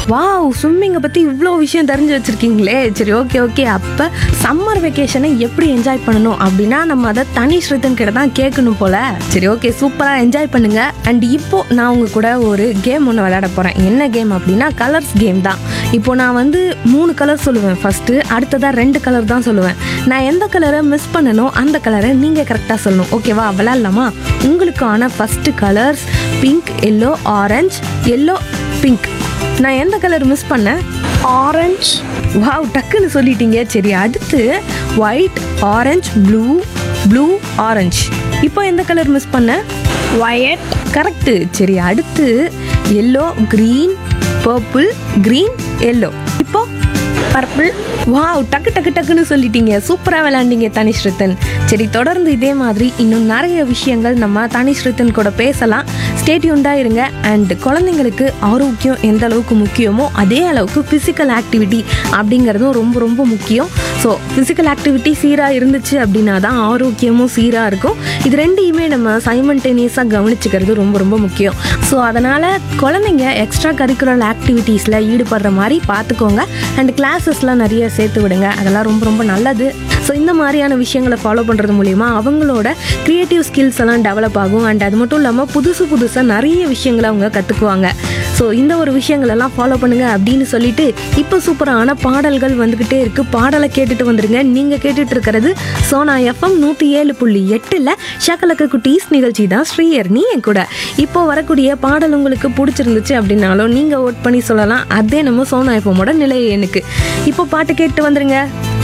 wow ஸ்விம்மிங்கை பற்றி இவ்வளோ விஷயம் தெரிஞ்சு வச்சுருக்கீங்களே சரி ஓகே ஓகே அப்போ சம்மர் வெக்கேஷனை எப்படி என்ஜாய் பண்ணணும் அப்படின்னா நம்ம அதை தனி ஸ்ருதன் கிட்ட தான் கேட்கணும் போல சரி ஓகே சூப்பராக என்ஜாய் பண்ணுங்க அண்ட் இப்போ நான் உங்க கூட ஒரு கேம் ஒன்று விளையாட போகிறேன் என்ன கேம் அப்படின்னா கலர்ஸ் கேம் தான் இப்போ நான் வந்து மூணு கலர் சொல்லுவேன் ஃபஸ்ட்டு அடுத்ததாக ரெண்டு கலர் தான் சொல்லுவேன் நான் எந்த கலரை மிஸ் பண்ணனோ அந்த கலரை நீங்கள் கரெக்டாக சொல்லணும் ஓகேவா விளையாடலாமா உங்களுக்கான first colours pink yellow orange yellow pink நான் எந்த கலர் மிஸ் பண்ணேன் ஆரஞ்சு வாவ் டக்குன்னு சொல்லிட்டீங்க சரி அடுத்து white orange blue blue orange இப்போ எந்த கலர் மிஸ் பண்ணேன் வயட் கரெக்டு சரி அடுத்து yellow green purple green yellow இப்போ பர்பிள் வாவ் டக்கு டக்கு டக்குன்னு சொல்லிட்டீங்க சூப்பராக விளையாண்டீங்க தனிஸ்ருத்தன் சரி தொடர்ந்து இதே மாதிரி இன்னும் நிறைய விஷயங்கள் நம்ம தனிஸ்ருத்தன் கூட பேசலாம் ஸ்டேட்யூண்டாக இருங்க அண்ட் குழந்தைங்களுக்கு ஆரோக்கியம் எந்த அளவுக்கு முக்கியமோ அதே அளவுக்கு ஃபிசிக்கல் ஆக்டிவிட்டி அப்படிங்கிறதும் ரொம்ப ரொம்ப முக்கியம் ஸோ ஃபிசிக்கல் ஆக்டிவிட்டி சீராக இருந்துச்சு அப்படின்னா தான் ஆரோக்கியமும் சீராக இருக்கும் இது ரெண்டையுமே நம்ம சைமன்டேனியஸாக கவனிச்சுக்கிறது ரொம்ப ரொம்ப முக்கியம் ஸோ அதனால் குழந்தைங்க எக்ஸ்ட்ரா கரிக்குலர் ஆக்டிவிட்டீஸில் ஈடுபடுற மாதிரி பார்த்துக்கோங்க அண்ட் கிளாஸஸ்லாம் நிறைய சேர்த்து விடுங்க அதெல்லாம் ரொம்ப ரொம்ப நல்லது ஸோ இந்த மாதிரியான விஷயங்களை ஃபாலோ பண்ணுறது மூலிமா அவங்களோட க்ரியேட்டிவ் ஸ்கில்ஸ் எல்லாம் டெவலப் ஆகும் அண்ட் அது மட்டும் இல்லாமல் புதுசு புதுசாக நிறைய விஷயங்களை அவங்க கற்றுக்குவாங்க ஸோ இந்த ஒரு விஷயங்கள் எல்லாம் ஃபாலோ பண்ணுங்க அப்படின்னு சொல்லிட்டு இப்போ சூப்பரான பாடல்கள் வந்துக்கிட்டே இருக்கு பாடலை கேட்டுட்டு வந்துருங்க நீங்கள் கேட்டுட்டு இருக்கிறது சோனா எஃப்எம் நூற்றி ஏழு புள்ளி எட்டில் ஷக்கலக்க குட்டீஸ் நிகழ்ச்சி தான் ஸ்ரீயர்னி என் கூட இப்போ வரக்கூடிய பாடல் உங்களுக்கு பிடிச்சிருந்துச்சு அப்படின்னாலும் நீங்கள் ஓட் பண்ணி சொல்லலாம் அதே நம்ம சோனா எஃப்எம்மோட நிலையை எனக்கு இப்போ பாட்டு கேட்டு வந்துருங்க